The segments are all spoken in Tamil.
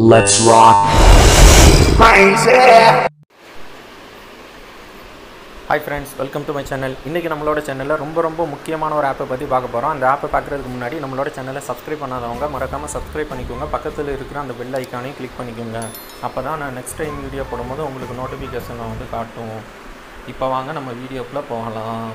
Let's rock. Hi friends welcome to my channel இன்றைக்கி நம்மளோட சேனலில் ரொம்ப ரொம்ப முக்கியமான ஒரு ஆப்பை பற்றி பார்க்க போகிறோம் அந்த ஆப்பை பார்க்குறதுக்கு முன்னாடி நம்மளோட சேனலை சப்ஸ்கிரைப் பண்ணாதவங்க மறக்காமல் சப்ஸ்கிரைப் பண்ணிக்கோங்க பக்கத்தில் இருக்கிற அந்த பெல் ஐக்கானையும் கிளிக் பண்ணிக்கோங்க அப்போ தான் நான் நெக்ஸ்ட் டைம் வீடியோ போடும்போது உங்களுக்கு நோட்டிஃபிகேஷன் வந்து காட்டும் இப்போ வாங்க நம்ம வீடியோக்குள்ளே போகலாம்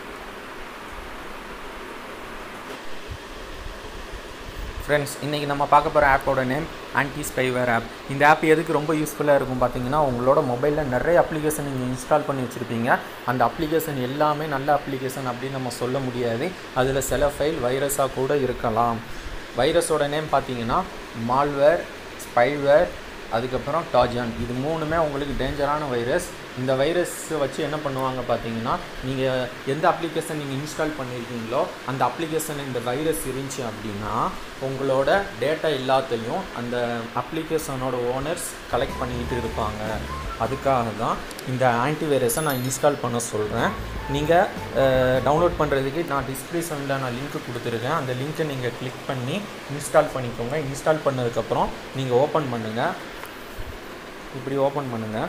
ஃப்ரெண்ட்ஸ் இன்றைக்கி நம்ம பார்க்க போகிற ஆப்போட நேம் ஆன்டி ஸ்பைவேர் ஆப் இந்த ஆப் எதுக்கு ரொம்ப யூஸ்ஃபுல்லாக இருக்கும் பார்த்தீங்கன்னா உங்களோட மொபைலில் நிறைய அப்ளிகேஷன் நீங்கள் இன்ஸ்டால் பண்ணி வச்சுருப்பீங்க அந்த அப்ளிகேஷன் எல்லாமே நல்ல அப்ளிகேஷன் அப்படின்னு நம்ம சொல்ல முடியாது அதில் சில ஃபைல் வைரஸாக கூட இருக்கலாம் வைரஸோட நேம் பார்த்தீங்கன்னா மால்வேர் ஸ்பைவேர் அதுக்கப்புறம் டாஜான் இது மூணுமே உங்களுக்கு டேஞ்சரான வைரஸ் இந்த வைரஸ் வச்சு என்ன பண்ணுவாங்க பார்த்தீங்கன்னா நீங்கள் எந்த அப்ளிகேஷன் நீங்கள் இன்ஸ்டால் பண்ணியிருக்கீங்களோ அந்த அப்ளிகேஷன் இந்த வைரஸ் இருந்துச்சு அப்படின்னா உங்களோட டேட்டா எல்லாத்தையும் அந்த அப்ளிகேஷனோட ஓனர்ஸ் கலெக்ட் பண்ணிக்கிட்டு இருப்பாங்க அதுக்காக தான் இந்த ஆன்டிவைரஸை நான் இன்ஸ்டால் பண்ண சொல்கிறேன் நீங்கள் டவுன்லோட் பண்ணுறதுக்கு நான் டிஸ்கிரிப்ஷனில் நான் லிங்க் கொடுத்துருக்கேன் அந்த லிங்க்கை நீங்கள் கிளிக் பண்ணி இன்ஸ்டால் பண்ணிக்கோங்க இன்ஸ்டால் பண்ணதுக்கப்புறம் நீங்கள் ஓப்பன் பண்ணுங்கள் இப்படி ஓப்பன் பண்ணுங்கள்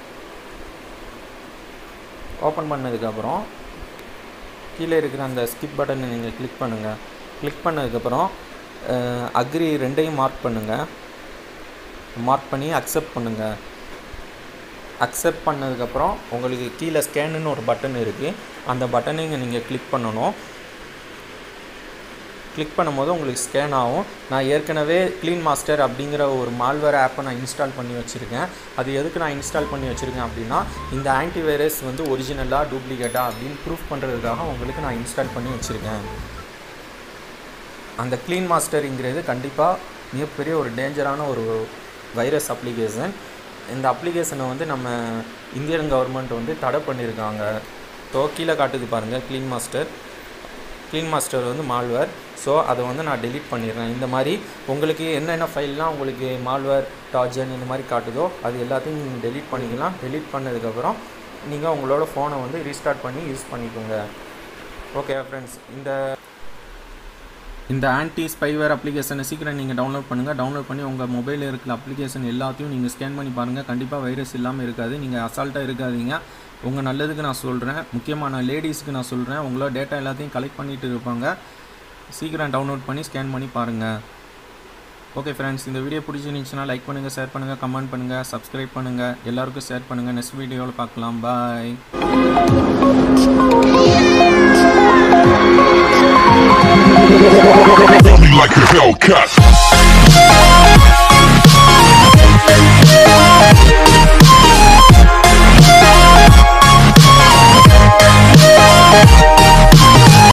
ஓப்பன் பண்ணதுக்கப்புறம் கீழே இருக்கிற அந்த ஸ்கிப் பட்டனை நீங்கள் கிளிக் பண்ணுங்கள் கிளிக் பண்ணதுக்கப்புறம் அக்ரி ரெண்டையும் மார்க் பண்ணுங்கள் மார்க் பண்ணி அக்செப்ட் பண்ணுங்கள் அக்செப்ட் பண்ணதுக்கப்புறம் உங்களுக்கு கீழே ஸ்கேனுன்னு ஒரு பட்டன் இருக்குது அந்த பட்டனை நீங்கள் கிளிக் பண்ணணும் கிளிக் பண்ணும்போது உங்களுக்கு ஸ்கேன் ஆகும் நான் ஏற்கனவே க்ளீன் மாஸ்டர் அப்படிங்கிற ஒரு மால்வேர் ஆப்பை நான் இன்ஸ்டால் பண்ணி வச்சுருக்கேன் அது எதுக்கு நான் இன்ஸ்டால் பண்ணி வச்சுருக்கேன் அப்படின்னா இந்த ஆன்டிவைரஸ் வந்து ஒரிஜினலாக டூப்ளிகேட்டாக அப்படின்னு ப்ரூஃப் பண்ணுறதுக்காக உங்களுக்கு நான் இன்ஸ்டால் பண்ணி வச்சுருக்கேன் அந்த க்ளீன் மாஸ்டருங்கிறது கண்டிப்பாக மிகப்பெரிய ஒரு டேஞ்சரான ஒரு வைரஸ் அப்ளிகேஷன் இந்த அப்ளிகேஷனை வந்து நம்ம இந்தியன் கவர்மெண்ட் வந்து தடை பண்ணியிருக்காங்க ஸோ கீழே காட்டுது பாருங்கள் க்ளீன் மாஸ்டர் க்ளீன் மாஸ்டர் வந்து மால்வேர் ஸோ அதை வந்து நான் டெலீட் பண்ணிடுறேன் இந்த மாதிரி உங்களுக்கு என்னென்ன ஃபைல்லாம் உங்களுக்கு மால்வேர் டாஜன் இந்த மாதிரி காட்டுதோ அது எல்லாத்தையும் நீங்கள் டெலீட் பண்ணிக்கலாம் டெலீட் பண்ணதுக்கப்புறம் நீங்கள் உங்களோட ஃபோனை வந்து ரீஸ்டார்ட் பண்ணி யூஸ் பண்ணிக்கோங்க ஓகே ஃப்ரெண்ட்ஸ் இந்த இந்த ஆன்டி ஸ்பைவேர் அப்ளிகேஷனை சீக்கிரம் நீங்கள் டவுன்லோட் பண்ணுங்கள் டவுன்லோட் பண்ணி உங்கள் மொபைலில் இருக்கிற அப்ளிகேஷன் எல்லாத்தையும் நீங்கள் ஸ்கேன் பண்ணி பாருங்கள் கண்டிப்பாக வைரஸ் இல்லாமல் இருக்காது நீங்கள் அசால்ட்டாக இருக்காதீங்க உங்கள் நல்லதுக்கு நான் சொல்கிறேன் முக்கியமாக நான் லேடிஸ்க்கு நான் சொல்கிறேன் உங்களோட டேட்டா எல்லாத்தையும் கலெக்ட் பண்ணிட்டு இருப்பாங்க சீக்கிரம் டவுன்லோட் பண்ணி ஸ்கேன் பண்ணி பாருங்கள் ஓகே ஃப்ரெண்ட்ஸ் இந்த வீடியோ பிடிச்சிருந்துச்சுன்னா லைக் பண்ணுங்கள் ஷேர் பண்ணுங்கள் கமெண்ட் பண்ணுங்கள் சப்ஸ்கிரைப் பண்ணுங்கள் எல்லாருக்கும் ஷேர் பண்ணுங்கள் நெக்ஸ்ட் வீடியோவில் பார்க்கலாம் பாய் Feel me like a Hellcat.